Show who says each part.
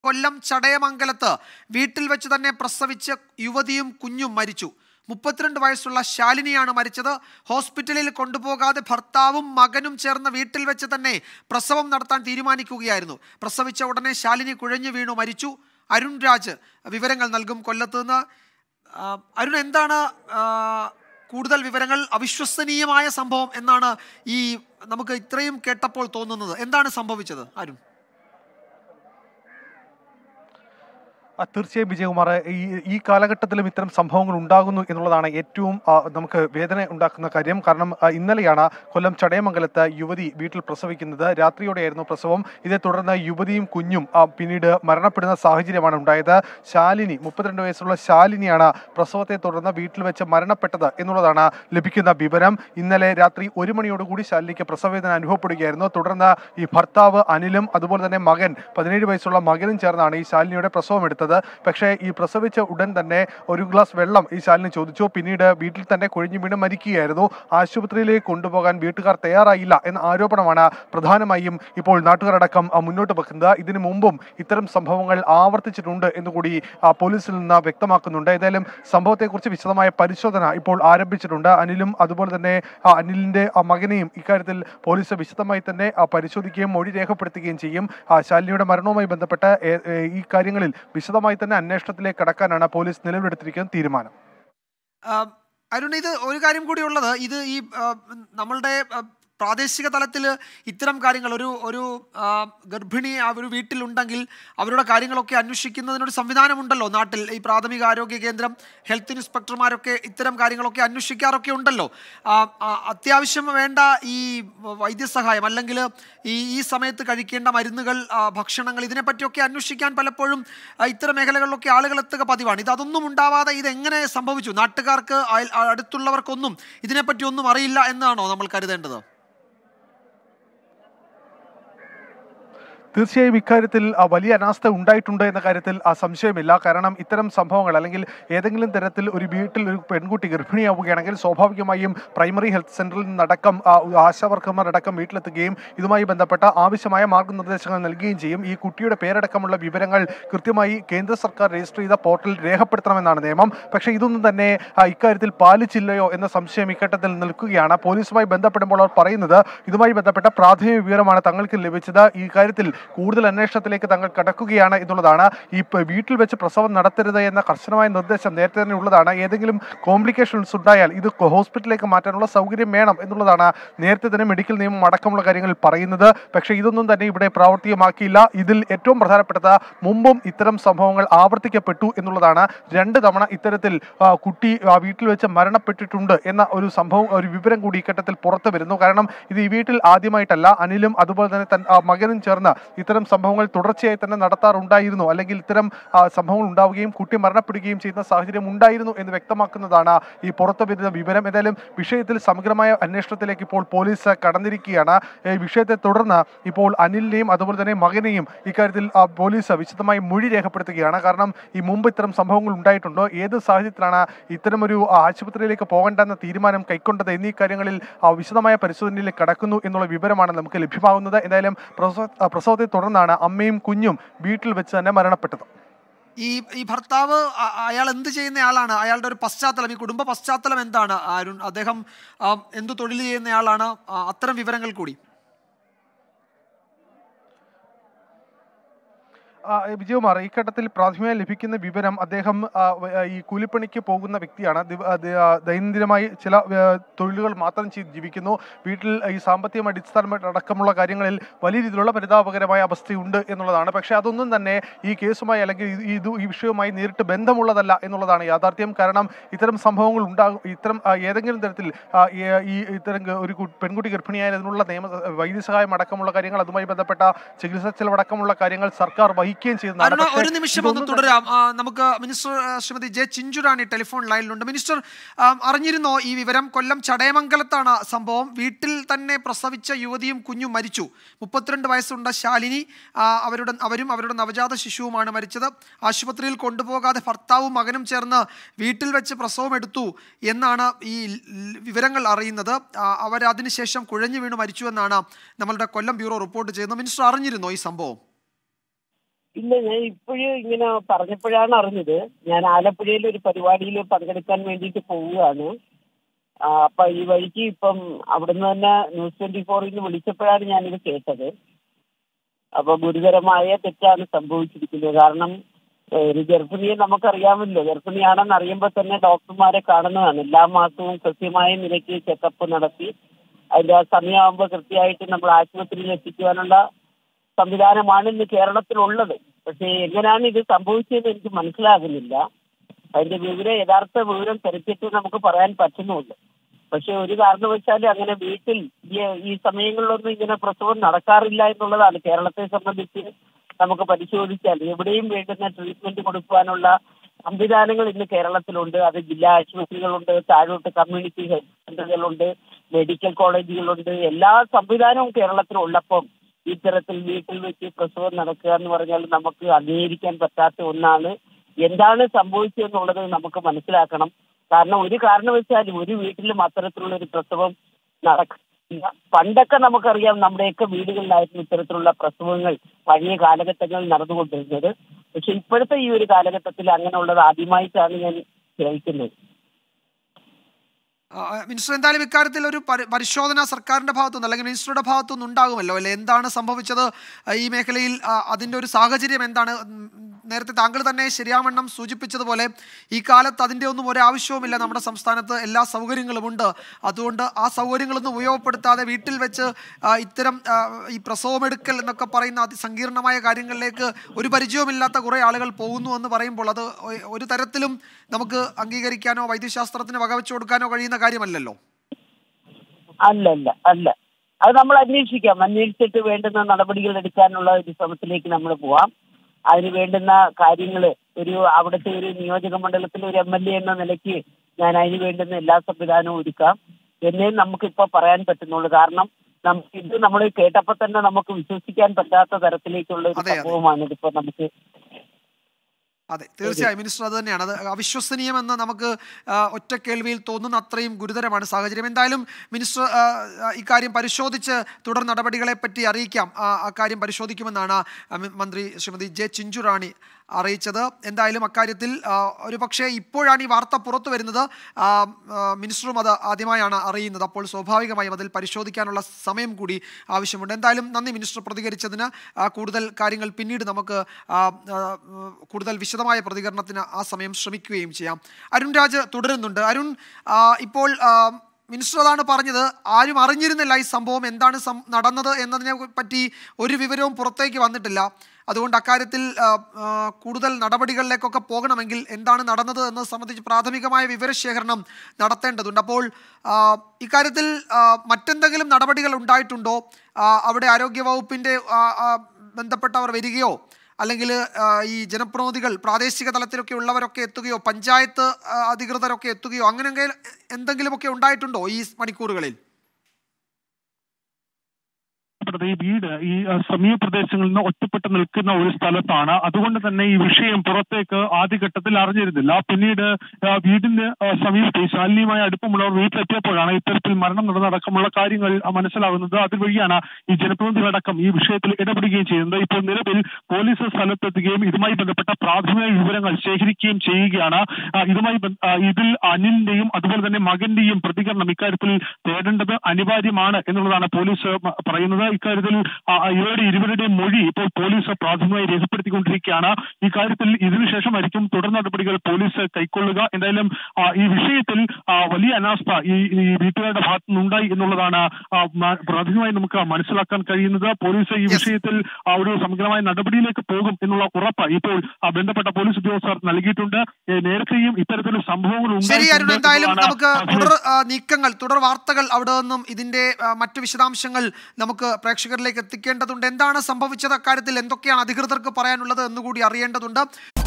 Speaker 1: കൊല്ലം ചടയമംഗലത്ത് വീട്ടിൽ വെച്ച് തന്നെ പ്രസവിച്ച് യുവതിയും കുഞ്ഞും മരിച്ചു മുപ്പത്തിരണ്ട് വയസ്സുള്ള ശാലിനിയാണ് മരിച്ചത് ഹോസ്പിറ്റലിൽ കൊണ്ടുപോകാതെ ഭർത്താവും മകനും ചേർന്ന് വീട്ടിൽ വെച്ച് തന്നെ പ്രസവം നടത്താൻ തീരുമാനിക്കുകയായിരുന്നു പ്രസവിച്ച ഉടനെ ശാലിനി കുഴഞ്ഞു വീണു മരിച്ചു അരുൺ രാജ് വിവരങ്ങൾ നൽകും കൊല്ലത്ത് നിന്ന് ആ, അരുൺ എന്താണ് ആ, കൂടുതൽ വിവരങ്ങൾ അവിശ്വസനീയമായ സംഭവം എന്നാണ് ഈ നമുക്ക് ഇത്രയും കേട്ടപ്പോൾ തോന്നുന്നത് എന്താണ് സംഭവിച്ചത് അരുൺ
Speaker 2: ആ, തീർച്ചയായും വിജയകുമാർ ഈ ഈ കാലഘട്ടത്തിലും ഇത്തരം സംഭവങ്ങൾ ഉണ്ടാകുന്നു എന്നുള്ളതാണ് ഏറ്റവും ആ, നമുക്ക് വേദന ഉണ്ടാക്കുന്ന കാര്യം കാരണം ആ, ഇന്നലെയാണ് കൊല്ലം ചടയമംഗലത്ത് യുവതി വീട്ടിൽ പ്രസവിക്കുന്നത് രാത്രിയോടെയായിരുന്നു പ്രസവം ഇതേ തുടർന്ന് യുവതിയും കുഞ്ഞും ആ, പിന്നീട് മരണപ്പെടുന്ന സാഹചര്യമാണ് ഉണ്ടായത് ശാലിനി മുപ്പത്തിരണ്ട് വയസ്സുള്ള ശാലിനിയാണ് പ്രസവത്തെ തുടർന്ന് വീട്ടിൽ വെച്ച് മരണപ്പെട്ടത് എന്നുള്ളതാണ് ലഭിക്കുന്ന വിവരം ഇന്നലെ രാത്രി ഒരു മണിയോടുകൂടി ശാലിനിക്ക് പ്രസവവേദന അനുഭവപ്പെടുകയായിരുന്നു തുടർന്ന് ഈ ഭർത്താവ് അനിലും അതുപോലെ തന്നെ മകൻ പതിനേഴ് വയസ്സുള്ള മകനും ചേർന്നാണ് ഈ ശാലിനിയുടെ പ്രസവം എടുത്തത് പക്ഷേ ഈ പ്രസവിച്ച ഉടൻ തന്നെ ഒരു ഗ്ലാസ് വെള്ളം ഈ ശാലിനി ചോദിച്ചു പിന്നീട് വീട്ടിൽ തന്നെ കുഴിഞ്ഞു വീണ് മരിക്കുകയായിരുന്നു ആശുപത്രിയിലേക്ക് കൊണ്ടുപോകാൻ വീട്ടുകാർ തയ്യാറായില്ല എന്ന ആരോപണമാണ് പ്രധാനമായും ഇപ്പോൾ നാട്ടുകാരടക്കം ആ, മുന്നോട്ട് വെക്കുന്നത് ഇതിനു മുമ്പും ഇത്തരം സംഭവങ്ങൾ ആവർത്തിച്ചിട്ടുണ്ട് എന്നുകൂടി ആ, പോലീസിൽ നിന്ന് വ്യക്തമാക്കുന്നുണ്ട് ഏതായാലും സംഭവത്തെക്കുറിച്ച് വിശദമായ പരിശോധന ഇപ്പോൾ ആരംഭിച്ചിട്ടുണ്ട് അനിലും അതുപോലെ തന്നെ ആ, അനിലിന്റെ ആ, മകനെയും ഇക്കാര്യത്തിൽ പോലീസ് വിശദമായി തന്നെ ആ, പരിശോധിക്കുകയും മൊഴി രേഖപ്പെടുത്തുകയും ചെയ്യും ആ, ശാലിനിയുടെ മരണവുമായി ബന്ധപ്പെട്ട് ഏ- ഏ, ഈ കാര്യങ്ങളിൽ വിശദമായി തന്നെ അന്വേഷണത്തിലേക്ക് കടക്കാനാണ് പോലീസ് നിലവിലെടുത്തിരിക്കുന്ന തീരുമാനം
Speaker 1: ആ, അരുൺ ഇത് ഒരു കാര്യം കൂടി ഉള്ളത് ഇത് ഈ ആ, നമ്മളുടെ ആ, പ്രാദേശിക തലത്തിൽ ഇത്തരം കാര്യങ്ങൾ ഒരു ഒരു ആ, ഗർഭിണി ആ ഒരു വീട്ടിലുണ്ടെങ്കിൽ അവരുടെ കാര്യങ്ങളൊക്കെ അന്വേഷിക്കുന്നതിനൊരു സംവിധാനമുണ്ടല്ലോ നാട്ടിൽ ഈ പ്രാഥമിക ആരോഗ്യ കേന്ദ്രം ഹെൽത്ത് ഇൻസ്പെക്ടർമാരൊക്കെ ഇത്തരം കാര്യങ്ങളൊക്കെ അന്വേഷിക്കാറൊക്കെ ഉണ്ടല്ലോ ആ, ആ, അത്യാവശ്യം വേണ്ട ഈ വൈദ്യസഹായം അല്ലെങ്കിൽ ഈ ഈ സമയത്ത് കഴിക്കേണ്ട മരുന്നുകൾ ആ, ഭക്ഷണങ്ങൾ ഇതിനെപ്പറ്റിയൊക്കെ അന്വേഷിക്കാൻ പലപ്പോഴും ആ, ഇത്തരം മേഖലകളിലൊക്കെ ആളുകൾ എത്തുക പതിവാണ് ഇത് അതൊന്നും ഉണ്ടാവാതെ ഇത് എങ്ങനെ സംഭവിച്ചു നാട്ടുകാർക്ക് അയൽ- അടുത്തുള്ളവർക്കൊന്നും ഇതിനെപ്പറ്റി ഒന്നും അറിയില്ല എന്നാണോ നമ്മൾ കരുതേണ്ടത്
Speaker 2: തീർച്ചയായും ഇക്കാര്യത്തിൽ ആ, വലിയ അനാസ്ഥ ഉണ്ടായിട്ടുണ്ട് എന്ന കാര്യത്തിൽ ആ, സംശയമില്ല കാരണം ഇത്തരം സംഭവങ്ങൾ അല്ലെങ്കിൽ ഏതെങ്കിലും തരത്തിൽ ഒരു വീട്ടിൽ ഒരു പെൺകുട്ടി ഗർഭിണിയാവുകയാണെങ്കിൽ സ്വാഭാവികമായും പ്രൈമറി ഹെൽത്ത് സെന്ററിൽ നിന്നടക്കം ആ, ആശാവർക്കർമാർ അടക്കം വീട്ടിലെത്തുകയും ഇതുമായി ബന്ധപ്പെട്ട ആവശ്യമായ മാർഗനിർദ്ദേശങ്ങൾ നൽകുകയും ചെയ്യും ഈ കുട്ടിയുടെ പേരടക്കമുള്ള വിവരങ്ങൾ കൃത്യമായി കേന്ദ്ര സർക്കാർ രജിസ്റ്റർ ചെയ്ത പോർട്ടലിൽ രേഖപ്പെടുത്തണമെന്നാണ് നിയമം പക്ഷേ ഇതൊന്നും തന്നെ ആ, ഇക്കാര്യത്തിൽ പാലിച്ചില്ലയോ എന്ന സംശയം ഇഘട്ടത്തിൽ നിൽക്കുകയാണ് പോലീസുമായി ബന്ധപ്പെടുമ്പോൾ അവർ പറയുന്നത് ഇതുമായി ബന്ധപ്പെട്ട പ്രാഥമിക വിവരമാണ് തങ്ങൾക്ക് ലഭിച്ചത് ഈ കാര്യത്തിൽ കൂടുതൽ അന്വേഷണത്തിലേക്ക് തങ്ങൾ കടക്കുകയാണ് എന്നുള്ളതാണ് ഈ പ- വീട്ടിൽ വെച്ച് പ്രസവം നടത്തരുത് എന്ന കർശനമായ നിർദ്ദേശം നേരത്തെ തന്നെ ഉള്ളതാണ് ഏതെങ്കിലും കോംപ്ലിക്കേഷൻസ് ഉണ്ടായാൽ ഇത് കൊ- ഹോസ്പിറ്റലിലേക്ക് മാറ്റാനുള്ള സൗകര്യം വേണം എന്നുള്ളതാണ് നേരത്തെ തന്നെ മെഡിക്കൽ നിയമം അടക്കമുള്ള കാര്യങ്ങൾ പറയുന്നത് പക്ഷേ ഇതൊന്നും തന്നെ ഇവിടെ പ്രാവർത്തികമാക്കിയില്ല ഇതിൽ ഏറ്റവും പ്രധാനപ്പെട്ടത് മുമ്പും ഇത്തരം സംഭവങ്ങൾ ആവർത്തിക്കപ്പെട്ടു എന്നുള്ളതാണ് രണ്ട് തവണ ഇത്തരത്തിൽ ആ, കുട്ടി ആ, വീട്ടിൽ വെച്ച് മരണപ്പെട്ടിട്ടുണ്ട് എന്ന ഒരു സംഭവം ഒരു വിവരം കൂടി ഇഘട്ടത്തിൽ പുറത്തു വരുന്നു കാരണം ഇത് ഈ വീട്ടിൽ ആദ്യമായിട്ടല്ല അനിലും അതുപോലെ തന്നെ തൻ ആ, മകനും ചേർന്ന് ഇത്തരം സംഭവങ്ങൾ തുടർച്ചയായി തന്നെ നടത്താറുണ്ടായിരുന്നു അല്ലെങ്കിൽ ഇത്തരം ആ, സംഭവങ്ങൾ ഉണ്ടാവുകയും കുട്ടി മരണപ്പെടുകയും ചെയ്യുന്ന സാഹചര്യം ഉണ്ടായിരുന്നു എന്ന് വ്യക്തമാക്കുന്നതാണ് ഈ പുറത്തു വരുന്ന വിവരം ഏതായാലും വിഷയത്തിൽ സമഗ്രമായ അന്വേഷണത്തിലേക്ക് ഇപ്പോൾ പോലീസ് കടന്നിരിക്കുകയാണ് ഈ വിഷയത്തെ തുടർന്ന് ഇപ്പോൾ അനിലിനെയും അതുപോലെ തന്നെ മകനെയും ഇക്കാര്യത്തിൽ ആ, പോലീസ് വിശദമായി മൊഴി രേഖപ്പെടുത്തുകയാണ് കാരണം ഈ മുമ്പ് ഇത്തരം സംഭവങ്ങൾ ഉണ്ടായിട്ടുണ്ടോ ഏത് സാഹചര്യത്തിലാണ് ഇത്തരമൊരു ആ, ആശുപത്രിയിലേക്ക് പോകേണ്ടെന്ന തീരുമാനം കൈക്കൊണ്ടത് എന്നീ കാര്യങ്ങളിൽ ആ, വിശദമായ പരിശോധനയിലേക്ക് കടക്കുന്നു എന്നുള്ള വിവരമാണ് നമുക്ക് ലഭ്യമാകുന്നത് എന്തായാലും പ്രസവ ആ, പ്രസവത്തെ തുടർന്നാണ് അമ്മയും കുഞ്ഞും വീട്ടിൽ വെച്ച് തന്നെ മരണപ്പെട്ടത്
Speaker 1: ഈ ഈ ഭർത്താവ് അ- അയാൾ എന്ത് ചെയ്യുന്ന ആളാണ് അയാളുടെ ഒരു പശ്ചാത്തലം ഈ കുടുംബ പശ്ചാത്തലം എന്താണ് അരുൺ അദ്ദേഹം ആ, എന്ത് തൊഴിൽ ചെയ്യുന്നയാളാണ് ആ, അത്തരം വിവരങ്ങൾ കൂടി
Speaker 2: ആ, വിജയകുമാർ ഈ ഘട്ടത്തിൽ പ്രാഥമികമായി ലഭിക്കുന്ന വിവരം അദ്ദേഹം ആ, വ- ആ, ഈ കൂലിപ്പണിക്ക് പോകുന്ന വ്യക്തിയാണ് ദിവ- ആ, ദ- ആ, ദൈനംദിനമായി ചില ആ, തൊഴിലുകൾ മാത്രം ചെയ്ത് ജീവിക്കുന്നു വീട്ടിൽ ഈ സാമ്പത്തിക അടിസ്ഥാനമായിട്ട് അടക്കമുള്ള കാര്യങ്ങളിൽ വലിയ രീതിയിലുള്ള പരിതാപകരമായ അവസ്ഥയുണ്ട് എന്നുള്ളതാണ് പക്ഷേ അതൊന്നും തന്നെ ഈ കേസുമായി അല്ലെങ്കിൽ ഇത് ഇത് ഈ വിഷയവുമായി നേരിട്ട് ബന്ധമുള്ളതല്ല എന്നുള്ളതാണ് യാഥാർത്ഥ്യം കാരണം ഇത്തരം സംഭവങ്ങൾ ഉണ്ടാകും ഇത്തരം ആ, ഏതെങ്കിലും തരത്തിൽ ആ, ഈ- ഈ ഇത്തരം ഗ- ഒരു കു- പെൺകുട്ടി ഗർഭിണിയായതിനുള്ള നിയമ വൈദ്യസഹായം അടക്കമുള്ള കാര്യങ്ങൾ അതുമായി ബന്ധപ്പെട്ട ചികിത്സാ ചെലവടക്കമുള്ള കാര്യങ്ങൾ സർക്കാർ വഹിക്കുകയും ചെയ്യുന്നതാണ്
Speaker 1: അരുണ
Speaker 2: പക്ഷേ
Speaker 1: ഒരു നിമിഷം ഒന്ന്
Speaker 2: ഇതൊന്നും തന്നെ-
Speaker 1: തുടരാം ആ, നമുക്ക് മിനിസ്റ്റർ ആ, ശ്രീമതി ജെ ചിഞ്ചുറാണി ടെലിഫോൺ ലൈനിലുണ്ട് മിനിസ്റ്റർ ആ, അറിഞ്ഞിരുന്നോ ഈ വിവരം കൊല്ലം ചടയമംഗലത്താണ് സംഭവം വീട്ടിൽ തന്നെ പ്രസവിച്ച യുവതിയും കുഞ്ഞും മരിച്ചു മുപ്പത്തിരണ്ട് വയസ്സുണ്ട ശാലിനി ആ, അവരുടെ അവരും അവരുടെ നവജാത ശിശുവുമാണ് മരിച്ചത് ആശുപത്രിയിൽ കൊണ്ടുപോകാതെ ഭർത്താവും മകനും ചേർന്ന് വീട്ടിൽ വെച്ച് പ്രസവം എടുത്തു എന്നാണ് ഈ ൽ- വിവരങ്ങൾ അറിയുന്നത് ആ, അവർ അതിനുശേഷം കുഴഞ്ഞു വീണ് മരിച്ചു എന്നാണ് നമ്മളുടെ കൊല്ലം ബ്യൂറോ റിപ്പോർട്ട് ചെയ്യുന്നത് മിനിസ്റ്റർ അറിഞ്ഞിരുന്നോ ഈ സംഭവം
Speaker 3: ഇല്ല ഞാൻ ഇപ്പോഴും ഇങ്ങനെ പറഞ്ഞപ്പോഴാണ് അറിഞ്ഞത് ഞാൻ ആലപ്പുഴയിൽ ഒരു പരിപാടിയിൽ പങ്കെടുക്കാൻ വേണ്ടിയിട്ട് പോവുകയാണ് ആ, അപ്പൊ ഈ വഴിക്ക് ഇപ്പം അവിടുന്ന് തന്നെ ന്യൂസ് ട്വന്റി ഫോറിൽ നിന്ന് വിളിച്ചപ്പോഴാണ് ഞാനിത് കേട്ടത് അപ്പൊ ഗുരുതരമായ തെറ്റാണ് സംഭവിച്ചിരിക്കുന്നത് കാരണം ഏഹ്, ഒരു ഗർഭിണിയെ നമുക്കറിയാമല്ലോ ഗർഭിണിയാണെന്ന് അറിയുമ്പോൾ തന്നെ ഡോക്ടർമാരെ കാണുന്നതാണ് എല്ലാ മാസവും കൃത്യമായ നിലയ്ക്ക് ചെക്കപ്പ് നടത്തി അതിന്റെ ആ സമയമാകുമ്പോൾ കൃത്യമായിട്ട് നമ്മൾ ആശുപത്രിയിൽ എത്തിക്കുവാനുള്ള സംവിധാനമാണ് ഇന്ന് കേരളത്തിലുള്ളത് പക്ഷേ എങ്ങനെയാണ് ഇത് സംഭവിച്ചതെന്ന് എനിക്ക് മനസ്സിലാകുന്നില്ല അതിന്റെ വിവരം യഥാർത്ഥ വിവരം തിരക്കിയിട്ട് നമുക്ക് പറയാൻ പറ്റുന്നുള്ളൂ പക്ഷെ ഒരു കാരണവശാലും അങ്ങനെ വീട്ടിൽ ഈ ഈ സമയങ്ങളിലൊന്നും ഇങ്ങനെ പ്രസവം നടക്കാറില്ല എന്നുള്ളതാണ് കേരളത്തെ സംബന്ധിച്ച് നമുക്ക് പരിശോധിച്ചാൽ എവിടെയും വേണ്ടുന്ന ട്രീറ്റ്മെന്റ് കൊടുക്കുവാനുള്ള സംവിധാനങ്ങൾ ഇന്ന് കേരളത്തിലുണ്ട് അത് ജില്ലാ ആശുപത്രികളുണ്ട് താഴോട്ട് കമ്മ്യൂണിറ്റി ഹെൽത്ത് സെന്ററുകളുണ്ട് മെഡിക്കൽ കോളേജുകളുണ്ട് എല്ലാ സംവിധാനവും കേരളത്തിലുള്ളപ്പം ഇത്തരത്തിൽ വീട്ടിൽ വെച്ച് പ്രസവം നടക്കുക എന്ന് പറഞ്ഞാൽ നമുക്ക് അംഗീകരിക്കാൻ പറ്റാത്ത ഒന്നാണ് എന്താണ് സംഭവിച്ചതെന്നുള്ളത് നമുക്ക് മനസ്സിലാക്കണം കാരണം ഒരു കാരണവശാലും ഒരു വീട്ടിലും അത്തരത്തിലുള്ള ഒരു പ്രസവം നടക്കില്ല പണ്ടൊക്കെ നമുക്കറിയാം നമ്മുടെയൊക്കെ വീടുകളിലായിരുന്നു ഇത്തരത്തിലുള്ള പ്രസവങ്ങൾ പഴയ കാലഘട്ടങ്ങളിൽ നടന്നുകൊണ്ടിരുന്നത് പക്ഷെ ഇപ്പോഴത്തെ ഈ ഒരു കാലഘട്ടത്തിൽ അങ്ങനെയുള്ളത് ആദ്യമായിട്ടാണ് ഞാൻ കേൾക്കുന്നത്
Speaker 1: ആ, മിനിസ്റ്റർ എന്തായാലും ഇക്കാര്യത്തിൽ ഒരു പരി- പരിശോധന സർക്കാരിന്റെ ഭാഗത്തുനിന്ന് അല്ലെങ്കിൽ മിനിസ്റ്ററുടെ ഭാഗത്തുനിന്ന് ഉണ്ടാകുമല്ലോ അല്ലെ എന്താണ് സംഭവിച്ചത് ആ, ഈ മേഖലയിൽ ആ, അതിന്റെ ഒരു സാഹചര്യം എന്താണ് ഉം, നേരത്തെ താങ്കൾ തന്നെ ശരിയാവണ്ണം സൂചിപ്പിച്ചതുപോലെ ഈ കാലത്ത് അതിന്റെ ഒന്നും ഒരു ആവശ്യവുമില്ല നമ്മുടെ സംസ്ഥാനത്ത് എല്ലാ സൗകര്യങ്ങളും ഉണ്ട് അതുകൊണ്ട് ആ സൗകര്യങ്ങളൊന്നും ഉപയോഗപ്പെടുത്താതെ വീട്ടിൽ വെച്ച് ആ, ഇത്തരം ആ, ഈ പ്രസവമെടുക്കൽ എന്നൊക്കെ പറയുന്ന അതിസങ്കീർണമായ കാര്യങ്ങളിലേക്ക് ഒരു പരിചയവുമില്ലാത്ത കുറേ ആളുകൾ പോകുന്നു എന്ന് പറയുമ്പോൾ അത് ഒ- ഒരു തരത്തിലും നമുക്ക് അംഗീകരിക്കാനോ വൈദ്യശാസ്ത്രത്തിന് വകവെച്ചു കൊടുക്കാനോ കഴിയുന്ന കാര്യമല്ലല്ലോ
Speaker 3: അല്ല അല്ല അല്ല അത് നമ്മൾ അന്വേഷിക്കാം അന്വേഷിച്ചിട്ട് വേണ്ടുന്ന നടപടികൾ എടുക്കാനുള്ള ഒരു ശ്രമത്തിലേക്ക് നമ്മൾ പോവാം അതിന് വേണ്ടുന്ന കാര്യങ്ങൾ ഒരു അവിടുത്തെ ഒരു നിയോജക മണ്ഡലത്തിലെ ഒരു എം എൽ എ എന്ന നിലയ്ക്ക് ഞാൻ അതിന് വേണ്ടുന്ന എല്ലാ സംവിധാനവും ഒരുക്കാം എന്നേ നമുക്ക് ഇപ്പൊ പറയാൻ പറ്റുന്നുള്ളൂ കാരണം നമുക്ക് ഇത് നമ്മൾ കേട്ടപ്പോൾ തന്നെ നമുക്ക് വിശ്വസിക്കാൻ പറ്റാത്ത തരത്തിലേക്കുള്ള ഒരു
Speaker 1: അതെ, അതെ.
Speaker 3: സംഭവമാണ് ഇതിപ്പോ നമുക്ക്
Speaker 1: അതെ തീർച്ചയായും മിനിസ്റ്റർ അത് തന്നെയാണ് അത് അവിശ്വസനീയമെന്ന് നമുക്ക് ആ, ഒറ്റ കേൾവിയിൽ തോന്നുന്ന അത്രയും ഗുരുതരമാണ് സാഹചര്യം എന്തായാലും മിനിസ്റ്റർ ആ, ആ, ഇക്കാര്യം പരിശോധിച്ച് തുടർ നടപടികളെ പറ്റി അറിയിക്കാം ആ, അക്കാര്യം പരിശോധിക്കുമെന്നാണ് ആ, മി- മന്ത്രി ശ്രീമതി ജെ ചിഞ്ചുറാണി അറിയിച്ചത് എന്തായാലും അക്കാര്യത്തിൽ ആ, ഒരു പക്ഷേ ഇപ്പോഴാണ് ഈ വാർത്ത പുറത്തു വരുന്നത് ആ, ആ, മിനിസ്റ്ററും അത് ആദ്യമായാണ് അറിയുന്നത് അപ്പോൾ സ്വാഭാവികമായും അതിൽ പരിശോധിക്കാനുള്ള സമയം കൂടി ആവശ്യമുണ്ട് എന്തായാലും നന്ദി മിനിസ്റ്റർ പ്രതികരിച്ചതിന് ആ, കൂടുതൽ കാര്യങ്ങൾ പിന്നീട് നമുക്ക് ആ, ആ, കൂടുതൽ വിശദമായ പ്രതികരണത്തിന് ആ സമയം ശ്രമിക്കുകയും ചെയ്യാം അരുൺ രാജ് തുടരുന്നുണ്ട് അരുൺ ആ, ഇപ്പോൾ ആ, മിനിസ്റ്റർ അതാണ് പറഞ്ഞത് ആരും അറിഞ്ഞിരുന്നില്ല ഈ സംഭവം എന്താണ് സം- നടന്നത് എന്നതിനെ പറ്റി ഒരു വിവരവും പുറത്തേക്ക് വന്നിട്ടില്ല അതുകൊണ്ട് അക്കാര്യത്തിൽ ആ, ആ, കൂടുതൽ നടപടികളിലേക്കൊക്കെ പോകണമെങ്കിൽ എന്താണ് നടന്നത് എന്നത് സംബന്ധിച്ച് പ്രാഥമികമായ വിവരശേഖരണം നടത്തേണ്ടതുണ്ട് അപ്പോൾ ആ, ഇക്കാര്യത്തിൽ ആ, മറ്റെന്തെങ്കിലും നടപടികൾ ഉണ്ടായിട്ടുണ്ടോ ആ, അവിടെ ആരോഗ്യവകുപ്പിൻ്റെ ആ, ആ, ബന്ധപ്പെട്ടവർ വരികയോ അല്ലെങ്കിൽ ആ, ഈ ജനപ്രതിനിധികൾ പ്രാദേശിക തലത്തിലൊക്കെ ഉള്ളവരൊക്കെ എത്തുകയോ പഞ്ചായത്ത് ആ, അധികൃതരൊക്കെ എത്തുകയോ അങ്ങനെയൊക്കെ എന്തെങ്കിലുമൊക്കെ ഉണ്ടായിട്ടുണ്ടോ ഈ മണിക്കൂറുകളിൽ
Speaker 4: പ്രതി വീട് ഈ അഹ്, സമീപ പ്രദേശങ്ങളിൽ നിന്ന് ഒറ്റപ്പെട്ട് നിൽക്കുന്ന ഒരു സ്ഥലത്താണ് അതുകൊണ്ട് തന്നെ ഈ വിഷയം പുറത്തേക്ക് ആദ്യഘട്ടത്തിൽ അറിഞ്ഞിരുന്നില്ല പിന്നീട് ആ, വീടിന് ആ, സമീപത്ത് ഈ ശാലിനിയുമായി അടുപ്പമുള്ളവർ വീട്ടിലെത്തിയപ്പോഴാണ് ഇത്തരത്തിൽ മരണം നടന്നടക്കമുള്ള കാര്യങ്ങൾ ആ, മനസ്സിലാകുന്നത് അതുവഴിയാണ് ഈ ജനപ്രതിനിധികളടക്കം ഈ വിഷയത്തിൽ ഇടപെടുകയും ചെയ്യുന്നത് ഇപ്പോൾ നിലവിൽ പോലീസ് സ്ഥലത്തെത്തുകയും ഇതുമായി ബന്ധപ്പെട്ട പ്രാഥമിക വിവരങ്ങൾ ശേഖരിക്കുകയും ചെയ്യുകയാണ് ആ, ഇതുമായി ബന്ധ- ആ, ഇതിൽ അനിലിന്റെയും അതുപോലെ തന്നെ മകന്റെയും പ്രതികരണം ഇക്കാര്യത്തിൽ തേടേണ്ടത് അനിവാര്യമാണ് എന്നുള്ളതാണ് പോലീസ് മ- പറയുന്നത് ഇക്കാര്യത്തിൽ ആ, ആ, ഇവരുടെ ഇരുവരുടെയും മൊഴി ഇപ്പോൾ പോലീസ് പ്രാഥമികമായി രേഖപ്പെടുത്തിക്കൊണ്ടിരിക്കുകയാണ് ഇക്കാര്യത്തിൽ ഇതിനുശേഷമായിരിക്കും തുടർ നടപടികൾ പോലീസ് കൈക്കൊള്ളുക എന്തായാലും ആ, ഈ വിഷയത്തിൽ ആ, വലിയ അനാസ്ഥ ഈ ഈ വീട്ടുകാരുടെ ഭാഗത്തു നിന്നുണ്ടായി എന്നുള്ളതാണ് ആ, മ- പ്രാഥമികമായി നമുക്ക് മനസ്സിലാക്കാൻ കഴിയുന്നത് പോലീസ് ഈ
Speaker 1: Yes.
Speaker 4: വിഷയത്തിൽ ആ, ഒരു സമഗ്രമായ നടപടിയിലേക്ക് പോകും എന്നുള്ള ഉറപ്പ് ഇപ്പോൾ ആ, ബന്ധപ്പെട്ട പോലീസ് ഉദ്യോഗസ്ഥർ നൽകിയിട്ടുണ്ട് ഏ, നേരത്തെയും ഇത്തരത്തിലുള്ള സംഭവങ്ങൾ
Speaker 1: ശരി അരുൺ
Speaker 4: ഉണ്ടായിട്ടുണ്ട്
Speaker 1: എന്തായാലും
Speaker 4: എന്നുള്ളതാണ്
Speaker 1: നമുക്ക്
Speaker 4: ആ,
Speaker 1: തുടർ ആ, നീക്കങ്ങൾ തുടർ വാർത്തകൾ അവിടെ നിന്നും ഇതിന്റെ ആ, മറ്റു വിശദാംശങ്ങൾ നമുക്ക് പ്രേക്ഷകരിലേക്ക് എത്തിക്കേണ്ടതുണ്ട് എന്താണ് സംഭവിച്ചത് അക്കാര്യത്തിൽ എന്തൊക്കെയാണ് അധികൃതർക്ക് പറയാനുള്ളത് എന്നുകൂടി അറിയേണ്ടതുണ്ട്